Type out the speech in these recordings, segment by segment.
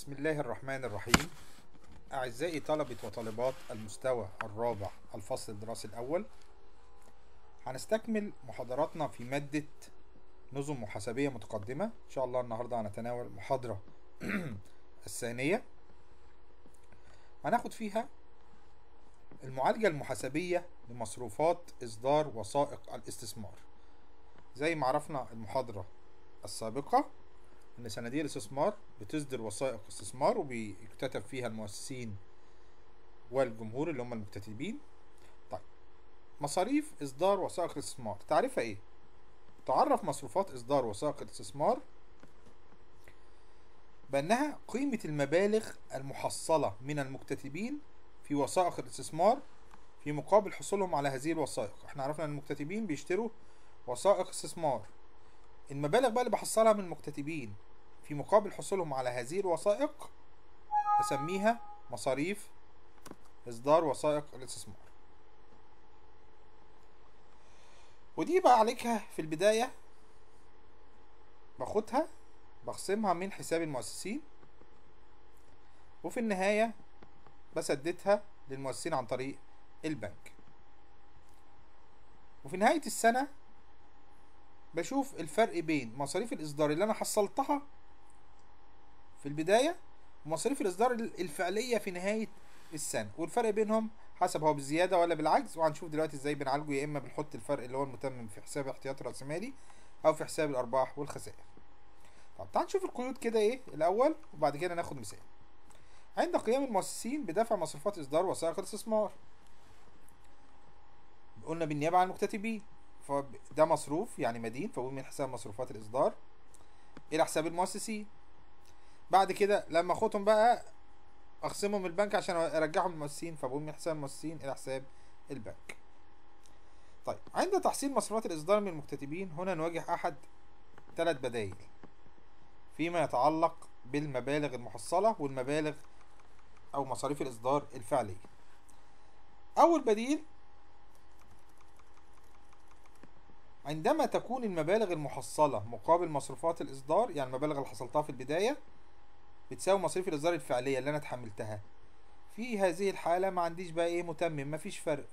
بسم الله الرحمن الرحيم أعزائي طلبة وطالبات المستوى الرابع الفصل الدراسي الأول هنستكمل محاضراتنا في مادة نظم محاسبية متقدمة إن شاء الله النهاردة هنتناول المحاضرة الثانية هناخد فيها المعالجة المحاسبية لمصروفات إصدار وثائق الاستثمار زي ما عرفنا المحاضرة السابقة إن صناديق الاستثمار بتصدر وثائق استثمار وبيكتتب فيها المؤسسين والجمهور اللي هم المكتتبين طيب مصاريف إصدار وثائق الاستثمار تعرفها إيه؟ تعرف مصروفات إصدار وثائق الاستثمار بأنها قيمة المبالغ المحصلة من المكتتبين في وثائق الاستثمار في مقابل حصولهم على هذه الوثائق احنا عرفنا ان المكتتبين بيشتروا وثائق استثمار المبالغ بقى اللي بحصلها من المكتتبين في مقابل حصولهم على هذه الوثائق أسميها مصاريف إصدار وثائق الاستثمار ودي بقى عليكها في البداية باخدها بخصمها من حساب المؤسسين وفي النهاية بسددها للمؤسسين عن طريق البنك وفي نهاية السنة بشوف الفرق بين مصاريف الإصدار اللي أنا حصلتها في البداية ومصاريف الإصدار الفعلية في نهاية السنة والفرق بينهم حسب هو بالزيادة ولا بالعجز وهنشوف دلوقتي ازاي بنعالجه يا إما بنحط الفرق اللي هو المتمم في حساب احتياطي رأسمالي أو في حساب الأرباح والخسائر طب تعال نشوف القيود كده إيه الأول وبعد كده ناخد مثال عند قيام المؤسسين بدفع مصروفات إصدار وثائق الاستثمار قلنا بالنيابة عن المكتتبين فده مصروف يعني مدين فبقول من حساب مصروفات الإصدار إلى حساب المؤسسين بعد كده لما اخدهم بقى اخصمهم من البنك عشان ارجعهم للمؤسسين فبقول من حساب المؤسسين الى حساب البنك طيب عند تحصيل مصروفات الاصدار من المكتتبين هنا نواجه احد ثلاث بدائل فيما يتعلق بالمبالغ المحصلة والمبالغ او مصاريف الاصدار الفعلية اول بديل عندما تكون المبالغ المحصلة مقابل مصروفات الإصدار يعني المبالغ اللي حصلتها في البداية بتساوي مصاريف الإصدار الفعلية اللي أنا اتحملتها في هذه الحالة ما عنديش بقى إيه متمم مفيش فرق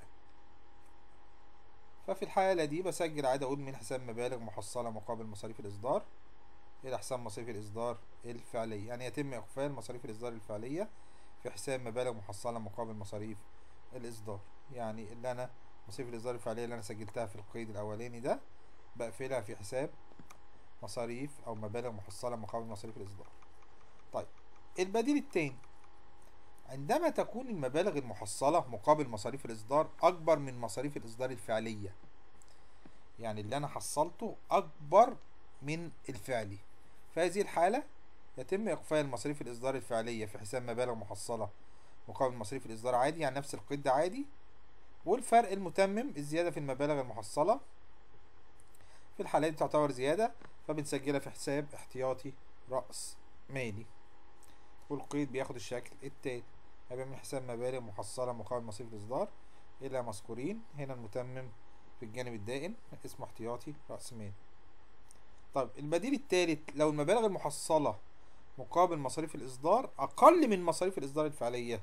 ففي الحالة دي بسجل عادي أقول من حساب مبالغ محصلة مقابل مصاريف الإصدار إلى حساب مصاريف الإصدار الفعلية يعني يتم إقفال مصاريف الإصدار الفعلية في حساب مبالغ محصلة مقابل مصاريف الإصدار يعني اللي أنا مصاريف الإصدار الفعلية اللي أنا سجلتها في القيد الأولاني ده بقفلها في حساب مصاريف أو مبالغ محصلة مقابل مصاريف الإصدار طيب البديل التاني عندما تكون المبالغ المحصلة مقابل مصاريف الإصدار أكبر من مصاريف الإصدار الفعلية يعني اللي أنا حصلته أكبر من الفعلي في هذه الحالة يتم إقفال مصاريف الإصدار الفعلية في حساب مبالغ محصلة مقابل مصاريف الإصدار عادي يعني نفس القيد ده عادي والفرق المتمم الزيادة في المبالغ المحصلة في الحالة دي تعتبر زيادة فبنسجلها في حساب احتياطي رأس مالي والقيد بياخد الشكل التالي هيبقى من حساب مبالغ محصلة مقابل مصاريف الإصدار إلى مذكورين هنا المتمم في الجانب الدائن اسمه احتياطي رأس مالي طيب البديل التالت لو المبالغ المحصلة مقابل مصاريف الإصدار أقل من مصاريف الإصدار الفعلية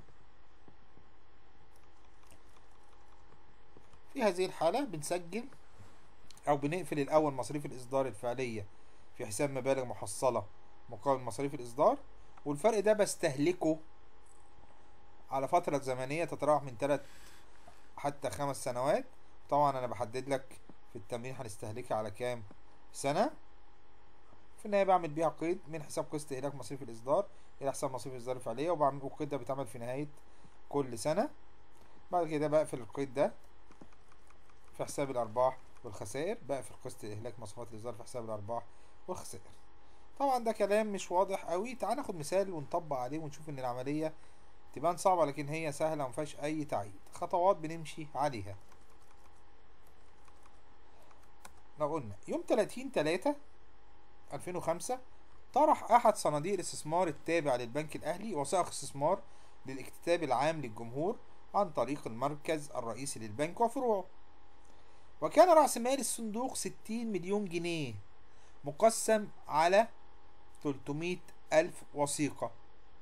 في هذه الحالة بنسجل أو بنقفل الأول مصاريف الإصدار الفعلية في حساب مبالغ محصلة مقابل مصاريف الإصدار والفرق ده بستهلكه على فترة زمنية تتراوح من تلات حتى خمس سنوات طبعا أنا بحدد لك في التمرين هنستهلكها على كام سنة في النهاية بعمل بيها قيد من حساب قسط استهلاك مصاريف الإصدار إلى حساب مصاريف الإصدار الفعلية وبعمل القيد ده بيتعمل في نهاية كل سنة بعد كده بقفل القيد ده في حساب الأرباح والخسائر بقفل قسط إهلاك مصروفات الإصدار في حساب الأرباح والخسائر طبعا ده كلام مش واضح قوي تعال ناخد مثال ونطبق عليه ونشوف ان العملية تبان صعبة لكن هي سهلة ومفيهاش أي تعقيد خطوات بنمشي عليها لو قلنا يوم 30 3 2005 طرح أحد صناديق الاستثمار التابع للبنك الأهلي وثائق استثمار للاكتتاب العام للجمهور عن طريق المركز الرئيسي للبنك وفروعه وكان رأس مال الصندوق 60 مليون جنيه مقسم على 300 ألف وثيقة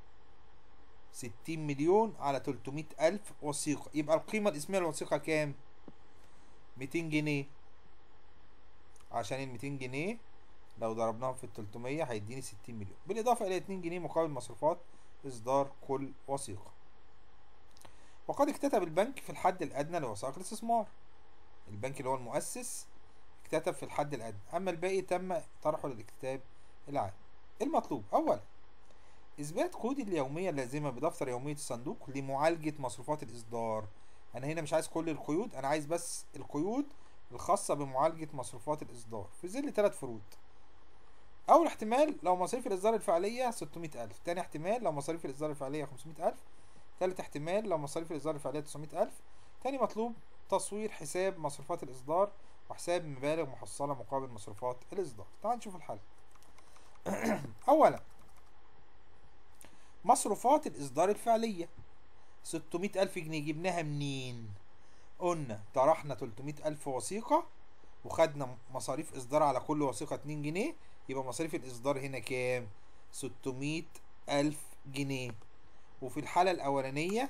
ستين مليون على تلتمية ألف وثيقة يبقى القيمة الاسمية للوثيقة كام؟ ميتين جنيه عشان الميتين جنيه لو ضربناهم في التلتمية هيديني ستين مليون بالإضافة إلى اتنين جنيه مقابل مصروفات إصدار كل وثيقة وقد اكتتب البنك في الحد الأدنى لوثائق الاستثمار البنك اللي هو المؤسس اكتتب في الحد الأدنى أما الباقي تم طرحه للاكتتاب العام المطلوب أولا إثبات قيود اليومية اللازمة بدفتر يومية الصندوق لمعالجة مصروفات الإصدار أنا هنا مش عايز كل القيود أنا عايز بس القيود الخاصة بمعالجة مصروفات الإصدار في ظل ثلاث فروض أول احتمال لو مصاريف الإصدار الفعلية 600 ألف تاني احتمال لو مصاريف الإصدار الفعلية 500 ألف تالت احتمال لو مصاريف الإصدار الفعلية 900 ألف تاني مطلوب تصوير حساب مصروفات الإصدار وحساب مبالغ محصلة مقابل مصروفات الإصدار تعال نشوف الحل أولا مصروفات الإصدار الفعلية 600 ألف جنيه جبناها منين؟ قلنا طرحنا 300 ألف وثيقة وخدنا مصاريف إصدار على كل وثيقة 2 جنيه يبقى مصاريف الإصدار هنا كام؟ 600 ألف جنيه وفي الحالة الأولانية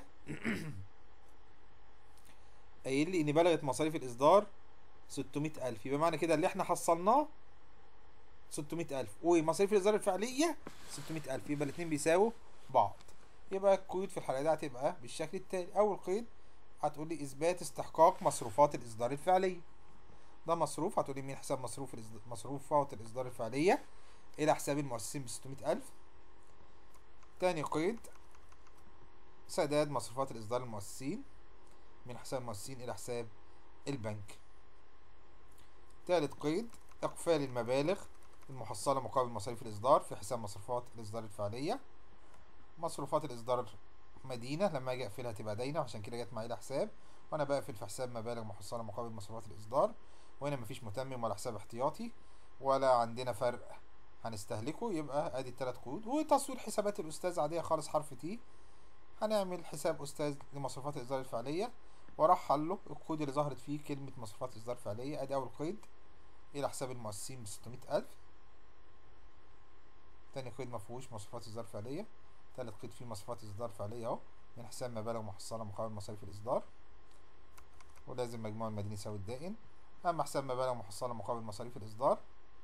قايل لي إن بلغت مصاريف الإصدار 600 ألف يبقى معنى كده اللي إحنا حصلناه 600 ألف ومصاريف الإصدار الفعلية 600 ألف يبقى الاتنين بيساووا بعض يبقى القيود في الحالة دي هتبقى بالشكل التالي أول قيد هتقول لي إثبات استحقاق مصروفات الإصدار الفعلية ده مصروف هتقول لي مين حساب مصروف الإصدار مصروفات الإصدار الفعلية إلى حساب المؤسسين ب 600 ألف تاني قيد سداد مصروفات الإصدار المؤسسين من حساب المؤسسين إلى حساب البنك تالت قيد إقفال المبالغ المحصلة مقابل مصاريف الإصدار في حساب مصروفات الإصدار الفعلية مصروفات الإصدار مدينة لما أجي أقفلها تبقى داينة عشان كده جت معايا حساب وأنا بقفل في حساب مبالغ محصلة مقابل مصروفات الإصدار وهنا مفيش متمم ولا حساب احتياطي ولا عندنا فرق هنستهلكه يبقى ادي التلات قيود وتصوير حسابات الاستاذ عاديه خالص حرف تي هنعمل حساب استاذ لمصروفات الاصدار الفعليه وارحل له الكود اللي ظهرت فيه كلمه مصروفات الاصدار الفعليه ادي اول قيد الى حساب المؤسسين ب 600000 تاني قيد مفهوش مصروفات اصدار فعليه تالت قيد فيه مصروفات اصدار فعليه اهو من حساب مبالغ محصله مقابل مصاريف الاصدار ولازم مجموع المدني يساوي الدائن اما حساب مبالغ محصله مقابل مصاريف الاصدار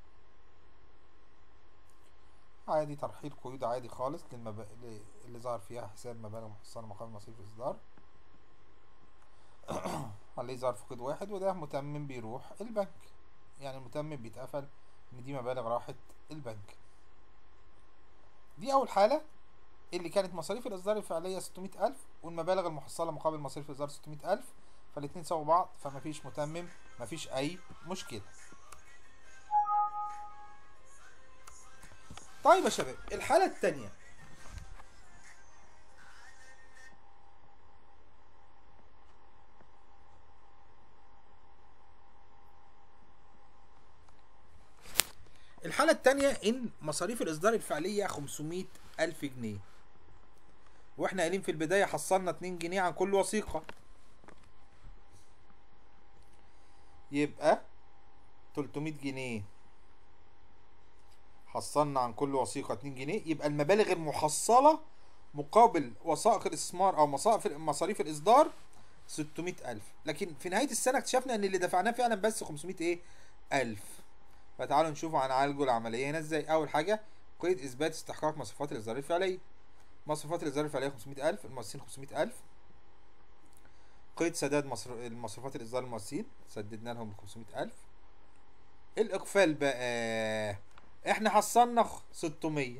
عادي ترحيل قيود عادي خالص للمب... اللي ظهر فيها حساب مبالغ محصله مقابل مصاريف الاصدار اللي ظهر في قيد واحد وده متمم بيروح البنك يعني المتمم بيتقفل ان دي مبالغ راحت البنك دي اول حالة اللي كانت مصاريف الاصدار الفعلية 600 الف والمبالغ المحصلة مقابل مصاريف الاصدار 600 الف فالاتنين ساووا بعض فمفيش متمم مفيش اي مشكلة طيب يا شباب الحالة التانية الحالة التانية إن مصاريف الإصدار الفعلية 500 ألف جنيه وإحنا قايلين في البداية حصلنا 2 جنيه عن كل وثيقة يبقى 300 جنيه حصلنا عن كل وثيقة 2 جنيه يبقى المبالغ المحصلة مقابل وثائق الاستثمار أو مصاريف مصاريف الإصدار 600 ألف لكن في نهاية السنة اكتشفنا إن اللي دفعناه فعلا بس 500 إيه ألف فتعالوا نشوف هنعالجوا العملية هنا ازاي أول حاجة قيد إثبات استحقاق مصروفات الإصدار الفعلية مصروفات الإصدار الفعلية 500 ألف المؤسسين 500 ألف قيد سداد مصر... المصروفات الإصدار المؤسسين سددنا لهم 500 ألف الإقفال بقى احنا حصلنا 600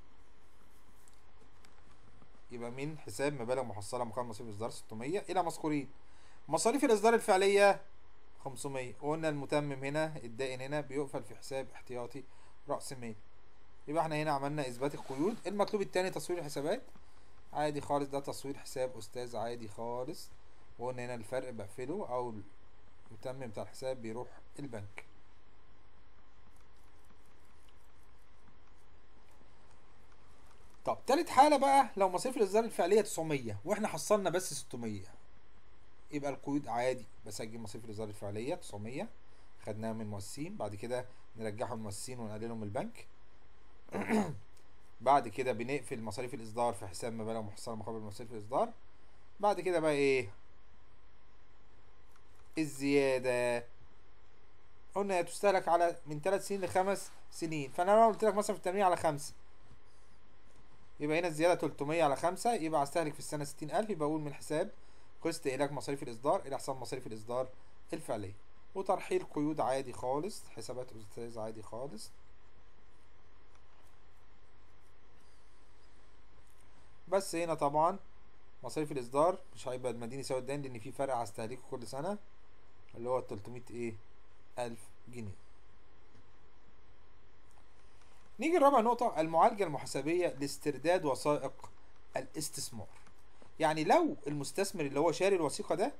يبقى من حساب مبالغ محصلة مقابل مصاريف الإصدار 600 إلى مذكورين مصاريف الإصدار الفعلية 500 وقلنا المتمم هنا الدائن هنا بيقفل في حساب احتياطي رأس مال يبقى احنا هنا عملنا إثبات القيود المطلوب التاني تصوير الحسابات عادي خالص ده تصوير حساب أستاذ عادي خالص وقلنا هنا الفرق بقفله أو المتمم بتاع الحساب بيروح البنك طب تالت حالة بقى لو مصاريف الإصدار الفعلية 900 واحنا حصلنا بس 600 يبقى القيود عادي بسجل مصاريف الإصدار الفعلية 900 خدناها من المؤسسين بعد كده نرجعهم المؤسسين ونقللهم من البنك بعد كده بنقفل مصاريف الاصدار في حساب مبالغ محصله مقابل مصاريف الاصدار بعد كده بقى ايه الزياده قلنا هي تستهلك على من ثلاث سنين لخمس سنين فانا لو قلت لك مثلا في التمرين على خمسة يبقى هنا الزياده 300 على خمسة يبقى هستهلك في السنه 60000 يبقى اقول من حساب قسط إهلاك مصاريف الإصدار إلى حساب مصاريف الإصدار الفعلية وترحيل قيود عادي خالص حسابات أستاذ عادي خالص بس هنا طبعا مصاريف الإصدار مش هيبقى المدين يساوي الدين لأن في فرق على استهلاكه كل سنة اللي هو 300 إيه ألف جنيه نيجي لرابع نقطة المعالجة المحاسبية لاسترداد وثائق الاستثمار يعني لو المستثمر اللي هو شاري الوثيقة ده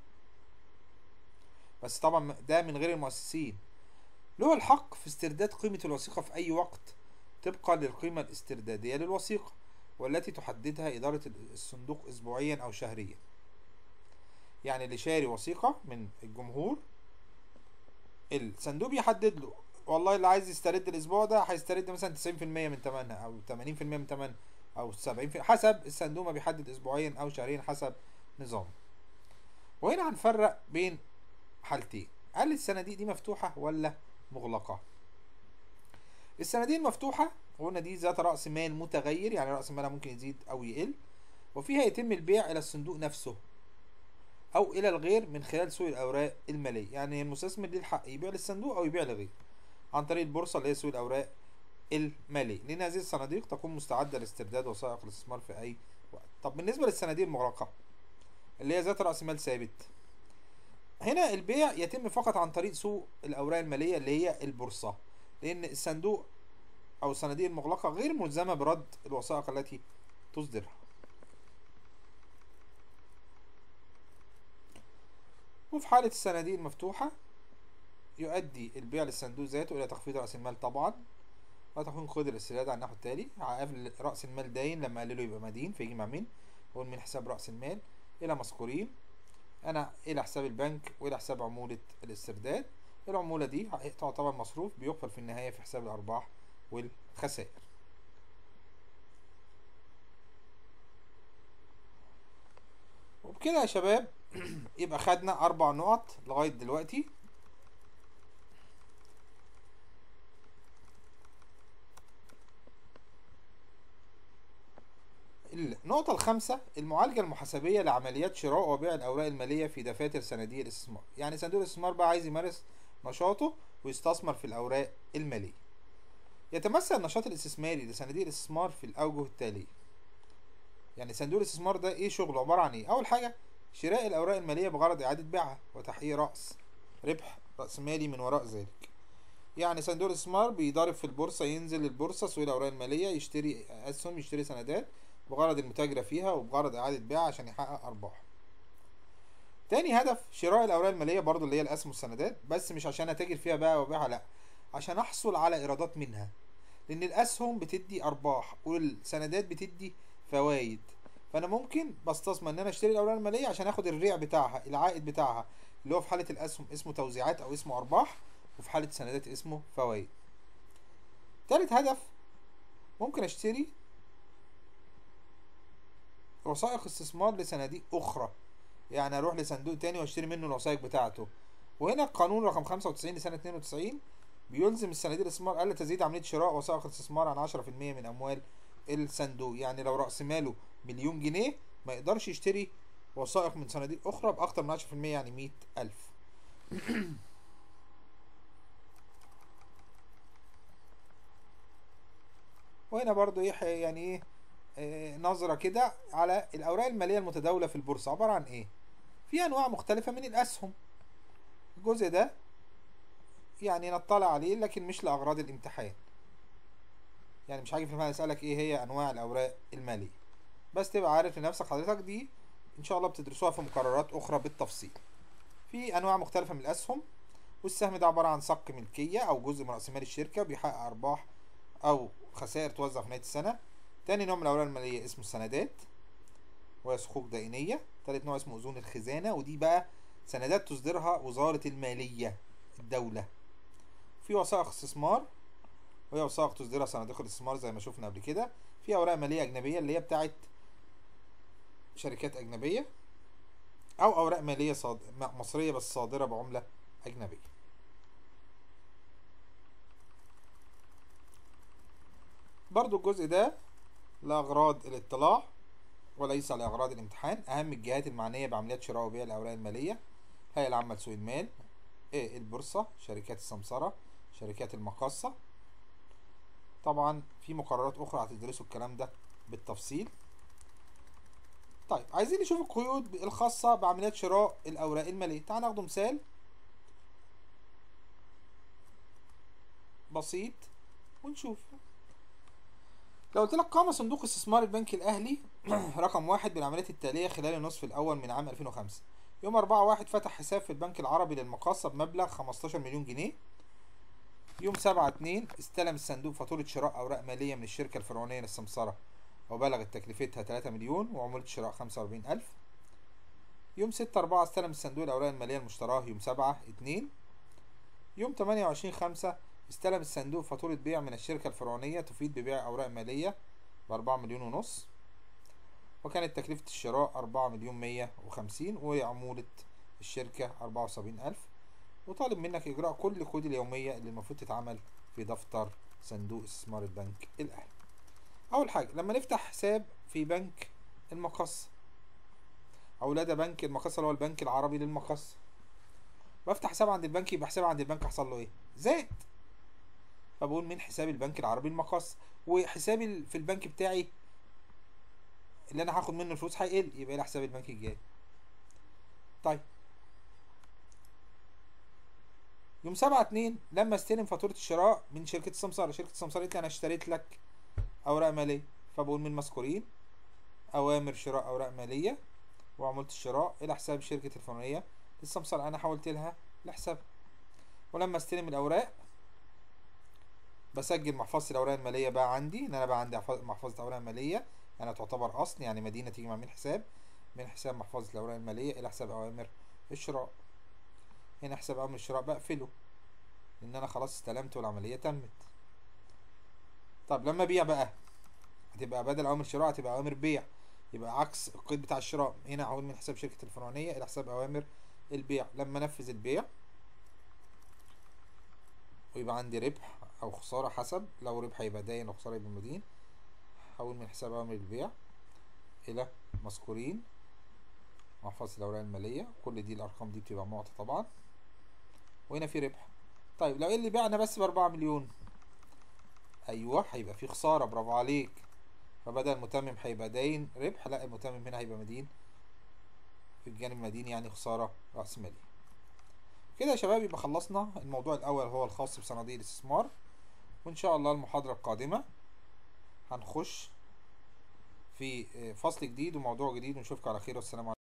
بس طبعا ده من غير المؤسسين له الحق في استرداد قيمة الوثيقة في أي وقت طبقا للقيمة الاستردادية للوثيقة والتي تحددها إدارة الصندوق أسبوعيا أو شهريا يعني اللي شاري وثيقة من الجمهور الصندوق بيحدد له والله اللي عايز يسترد الأسبوع ده هيسترد مثلا 90% من تمنها أو 80% من تمنها او 70 حسب الصندوق ما بيحدد اسبوعيا او شهريا حسب نظامه وهنا هنفرق بين حالتين هل الصناديق دي مفتوحه ولا مغلقه الصناديق المفتوحه قلنا دي ذات راس مال متغير يعني راس مالها ممكن يزيد او يقل وفيها يتم البيع الى الصندوق نفسه او الى الغير من خلال سوق الاوراق الماليه يعني المستثمر ليه الحق يبيع للصندوق او يبيع لغيره عن طريق البورصه اللي هي سوق الاوراق المالي لان هذه الصناديق تكون مستعده لاسترداد وثائق الاستثمار في اي وقت طب بالنسبه للصناديق المغلقه اللي هي ذات راس مال ثابت هنا البيع يتم فقط عن طريق سوق الاوراق الماليه اللي هي البورصه لان الصندوق او الصناديق المغلقه غير ملزمه برد الوثائق التي تصدرها وفي حالة الصناديق المفتوحة يؤدي البيع للصندوق ذاته إلى تخفيض رأس المال طبعا وتكون قيد الاسترداد على النحو التالي قبل رأس المال داين لما قلله يبقى مدين فيجي مع مين؟ هو من حساب رأس المال إلى مذكورين أنا إلى حساب البنك وإلى حساب عمولة الاسترداد العمولة دي تعتبر مصروف بيقبل في النهاية في حساب الأرباح والخسائر وبكده يا شباب يبقى خدنا أربع نقط لغاية دلوقتي النقطة الخامسة المعالجة المحاسبية لعمليات شراء وبيع الأوراق المالية في دفاتر صناديق الاستثمار يعني صندوق الاستثمار بقى عايز يمارس نشاطه ويستثمر في الأوراق المالية يتمثل النشاط الاستثماري لصناديق الاستثمار في الأوجه التالية يعني صندوق الاستثمار ده ايه شغله عبارة عن ايه أول حاجة شراء الأوراق المالية بغرض إعادة بيعها وتحقيق رأس ربح رأس مالي من وراء ذلك يعني صندوق الاستثمار بيضارب في البورصة ينزل البورصة سوق الأوراق المالية يشتري أسهم يشتري سندات بغرض المتاجرة فيها وبغرض إعادة بيع عشان يحقق أرباح تاني هدف شراء الأوراق المالية برضو اللي هي الأسهم والسندات بس مش عشان أتاجر فيها بقى وأبيعها لأ عشان أحصل على إيرادات منها لأن الأسهم بتدي أرباح والسندات بتدي فوايد فأنا ممكن بستثمر إن أنا أشتري الأوراق المالية عشان آخد الريع بتاعها العائد بتاعها اللي هو في حالة الأسهم اسمه توزيعات أو اسمه أرباح وفي حالة السندات اسمه فوايد تالت هدف ممكن أشتري وثائق استثمار لصناديق اخرى يعني اروح لصندوق تاني واشتري منه الوثائق بتاعته وهنا القانون رقم 95 لسنه 92 بيلزم الصناديق الاستثمار الا تزيد عمليه شراء وثائق الاستثمار عن 10% من اموال الصندوق يعني لو راس ماله مليون جنيه ما يقدرش يشتري وثائق من صناديق اخرى باكتر من 10% يعني 100000 وهنا برضو ايه يعني ايه نظرة كده على الأوراق المالية المتداولة في البورصة عبارة عن إيه؟ في أنواع مختلفة من الأسهم الجزء ده يعني نطلع عليه لكن مش لأغراض الامتحان يعني مش هاجي في المال أسألك إيه هي أنواع الأوراق المالية بس تبقى عارف لنفسك حضرتك دي إن شاء الله بتدرسوها في مقررات أخرى بالتفصيل في أنواع مختلفة من الأسهم والسهم ده عبارة عن صك ملكية أو جزء من رأس مال الشركة بيحقق أرباح أو خسائر توزع في نهاية السنة تاني نوع من الأوراق المالية اسمه السندات وهي صكوك دائنية تالت نوع اسمه أذون الخزانة ودي بقى سندات تصدرها وزارة المالية الدولة في وثائق استثمار وهي وثائق تصدرها صناديق الاستثمار زي ما شفنا قبل كده في في اوراق ماليه اجنبيه اللي هي بتاعت شركات اجنبيه او اوراق ماليه صاد... م- مصريه بس صادره بعمله اجنبيه برضو الجزء ده لاغراض الاطلاع وليس لاغراض الامتحان اهم الجهات المعنيه بعمليات شراء وبيع الاوراق الماليه الهيئه العامه لسوق المال إيه البورصه شركات السمسره شركات المقاصه طبعا في مقررات اخرى هتدرسوا الكلام ده بالتفصيل طيب عايزين نشوف القيود الخاصة بعمليات شراء الأوراق المالية تعال ناخده مثال بسيط ونشوف لو قلت لك قام صندوق استثمار البنك الأهلي رقم واحد بالعمليات التالية خلال النصف الأول من عام 2005 يوم 4 واحد فتح حساب في البنك العربي للمقاصة بمبلغ 15 مليون جنيه يوم 7 2 استلم الصندوق فاتورة شراء أوراق مالية من الشركة الفرعونية للسمسرة وبلغت تكلفتها 3 مليون وعمولة شراء 45 ألف يوم 6 4 استلم الصندوق الأوراق المالية المشتراه يوم 7 2 يوم 28 5 استلم الصندوق فاتورة بيع من الشركة الفرعونية تفيد ببيع أوراق مالية بأربعة مليون ونص وكانت تكلفة الشراء أربعة مليون مية وخمسين وعمولة الشركة أربعة وسبعين ألف وطالب منك إجراء كل القيود اليومية اللي المفروض تتعمل في دفتر صندوق استثمار البنك الأهلي أول حاجة لما نفتح حساب في بنك المقص أو لدى بنك المقص اللي هو البنك العربي للمقص بفتح حساب عند البنك يبقى حساب عند البنك حصل له إيه؟ زاد فبقول من حساب البنك العربي المقص وحسابي ال- في البنك بتاعي اللي انا هاخد منه الفلوس هيقل يبقى الى حساب البنك الجاي طيب يوم سبعة اتنين لما استلم فاتورة الشراء من شركة السمسارة شركة السمسارة قالت لي انا اشتريت لك اوراق مالية فبقول من مذكورين اوامر شراء اوراق مالية وعمولة الشراء الى حساب شركة الفرعونية للسمسارة انا حولت لها لحساب ولما استلم الاوراق بسجل محفظة الأوراق المالية بقى عندي إن أنا بقى عندي حف- محفظة أوراق مالية يعني تعتبر أصل يعني مدينة تيجي مع من حساب من حساب محفظة الأوراق المالية إلى حساب أوامر الشراء هنا حساب أوامر الشراء بقفله لأن أنا خلاص استلمت والعملية تمت طب لما أبيع بقى هتبقى بدل أوامر شراء هتبقى أوامر بيع يبقى عكس القيد بتاع الشراء هنا هقول من حساب شركة الفرعونية إلى حساب أوامر البيع لما أنفذ البيع ويبقى عندي ربح او خسارة حسب لو ربح يبقى داين لو خسارة يبقى مدين حول من حساب اوامر البيع الى مذكورين محفظة الاوراق المالية كل دي الارقام دي بتبقى معطى طبعا وهنا في ربح طيب لو اللي بعنا بس باربعة مليون ايوه هيبقى في خسارة برافو عليك فبدل المتمم هيبقى داين ربح لا المتمم هنا هيبقى مدين في الجانب المدين يعني خسارة رأس مالية كده يا شباب يبقى خلصنا الموضوع الأول هو الخاص بصناديق الاستثمار وإن شاء الله المحاضرة القادمة هنخش في فصل جديد وموضوع جديد ونشوفكم على خير والسلام عليكم